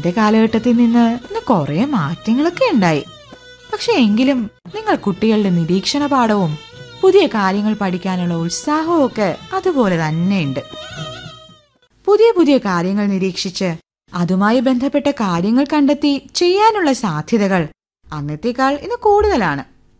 എന്റെ കാലഘട്ടത്തിൽ നിന്ന് ഇന്ന് കുറെ മാറ്റങ്ങളൊക്കെ ഉണ്ടായി പക്ഷെ എങ്കിലും നിങ്ങൾ കുട്ടികളുടെ നിരീക്ഷണ പാഠവും പുതിയ കാര്യങ്ങൾ പഠിക്കാനുള്ള ഉത്സാഹവും ഒക്കെ അതുപോലെ തന്നെയുണ്ട് പുതിയ പുതിയ കാര്യങ്ങൾ നിരീക്ഷിച്ച് അതുമായി ബന്ധപ്പെട്ട കാര്യങ്ങൾ കണ്ടെത്തി ചെയ്യാനുള്ള സാധ്യതകൾ അന്നത്തേക്കാൾ ഇന്ന് കൂടുതലാണ്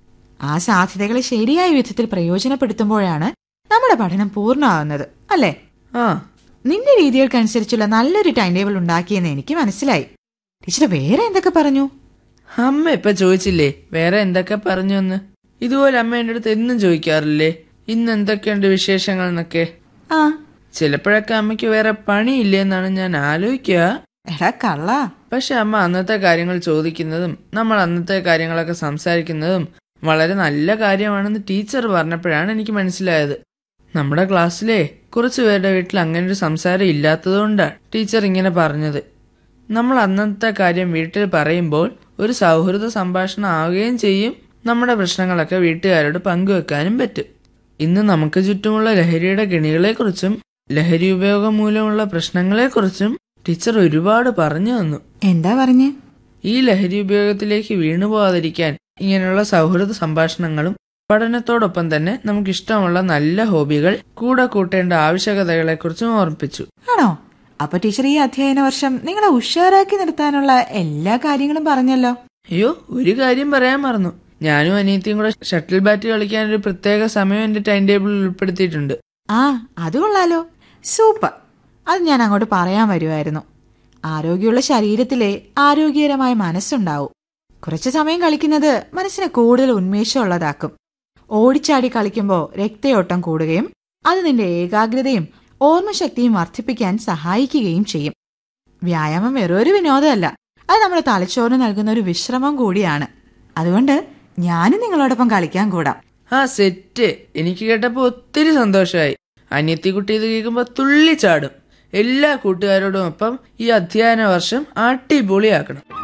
ആ സാധ്യതകളെ ശരിയായ വിധത്തിൽ പ്രയോജനപ്പെടുത്തുമ്പോഴാണ് നമ്മുടെ പഠനം പൂർണ്ണമാകുന്നത് അല്ലേ ആ നിന്റെ രീതികൾക്കനുസരിച്ചുള്ള നല്ലൊരു ടൈം ടേബിൾ ഉണ്ടാക്കിയെന്ന് എനിക്ക് മനസ്സിലായി ടീച്ചർ വേറെ എന്തൊക്കെ പറഞ്ഞു അമ്മ ഇപ്പൊ ചോദിച്ചില്ലേ വേറെ എന്തൊക്കെ പറഞ്ഞു എന്ന് ഇതുപോലെ അമ്മ എൻ്റെ അടുത്ത് എന്നും ചോദിക്കാറില്ലേ ഇന്ന് എന്തൊക്കെയുണ്ട് വിശേഷങ്ങൾ എന്നൊക്കെ ആ ചിലപ്പോഴൊക്കെ അമ്മയ്ക്ക് വേറെ പണിയില്ലേ എന്നാണ് ഞാൻ ആലോചിക്കുക എടാ കള്ള പക്ഷെ അമ്മ അന്നത്തെ കാര്യങ്ങൾ ചോദിക്കുന്നതും നമ്മൾ അന്നത്തെ കാര്യങ്ങളൊക്കെ സംസാരിക്കുന്നതും വളരെ നല്ല കാര്യമാണെന്ന് ടീച്ചർ പറഞ്ഞപ്പോഴാണ് എനിക്ക് മനസ്സിലായത് നമ്മുടെ ക്ലാസ്സിലെ കുറച്ചു പേരുടെ വീട്ടിൽ അങ്ങനെ ഒരു സംസാരം ഇല്ലാത്തതുകൊണ്ടാണ് ടീച്ചർ ഇങ്ങനെ പറഞ്ഞത് നമ്മൾ അന്നത്തെ കാര്യം വീട്ടിൽ പറയുമ്പോൾ ഒരു സൗഹൃദ സംഭാഷണം ആവുകയും ചെയ്യും നമ്മുടെ പ്രശ്നങ്ങളൊക്കെ വീട്ടുകാരോട് പങ്കുവെക്കാനും പറ്റും ഇന്ന് നമുക്ക് ചുറ്റുമുള്ള ലഹരിയുടെ കെണികളെക്കുറിച്ചും ലഹരി ഉപയോഗം മൂലമുള്ള പ്രശ്നങ്ങളെക്കുറിച്ചും ടീച്ചർ ഒരുപാട് പറഞ്ഞു തന്നു എന്താ പറഞ്ഞേ ഈ ലഹരി ഉപയോഗത്തിലേക്ക് വീണു പോകാതിരിക്കാൻ ഇങ്ങനെയുള്ള സൗഹൃദ സംഭാഷണങ്ങളും പഠനത്തോടൊപ്പം തന്നെ നമുക്ക് ഇഷ്ടമുള്ള നല്ല ഹോബികൾ കൂടെ കൂട്ടേണ്ട ആവശ്യകതകളെക്കുറിച്ചും ഓർമ്മിപ്പിച്ചു ആണോ അപ്പൊ ടീച്ചർ ഈ അധ്യയന വർഷം നിങ്ങളെ ഉഷാറാക്കി നിർത്താനുള്ള എല്ലാ കാര്യങ്ങളും പറഞ്ഞല്ലോ അയ്യോ ഒരു കാര്യം പറയാൻ മറന്നു ഞാനും അനിയത്തിയും കൂടെ ഷട്ടിൽ ബാറ്റ് കളിക്കാൻ ഒരു പ്രത്യേക സമയം എന്റെ ടൈം ടേബിളിൽ ഉൾപ്പെടുത്തിയിട്ടുണ്ട് ആ അത് കൊള്ളാലോ സൂപ്പർ അത് ഞാൻ അങ്ങോട്ട് പറയാൻ വരുമായിരുന്നു ആരോഗ്യമുള്ള ശരീരത്തിലെ ആരോഗ്യകരമായ മനസ്സുണ്ടാവും കുറച്ചു സമയം കളിക്കുന്നത് മനസ്സിനെ കൂടുതൽ ഉന്മേഷമുള്ളതാക്കും ഓടിച്ചാടി കളിക്കുമ്പോൾ രക്തയോട്ടം കൂടുകയും അത് നിന്റെ ഏകാഗ്രതയും ഓർമ്മശക്തിയും വർദ്ധിപ്പിക്കാൻ സഹായിക്കുകയും ചെയ്യും വ്യായാമം വെറും ഒരു വിനോദമല്ല അത് നമ്മുടെ തലച്ചോറിന് നൽകുന്ന ഒരു വിശ്രമം കൂടിയാണ് അതുകൊണ്ട് ഞാനും നിങ്ങളോടൊപ്പം കളിക്കാൻ കൂടാം ആ സെറ്റ് എനിക്ക് കേട്ടപ്പോ ഒത്തിരി സന്തോഷമായി അനിയത്തി കുട്ടി ഇത് കേൾക്കുമ്പോ തുള്ളിച്ചാടും എല്ലാ കൂട്ടുകാരോടും ഒപ്പം ഈ അധ്യയന വർഷം അടിപൊളിയാക്കണം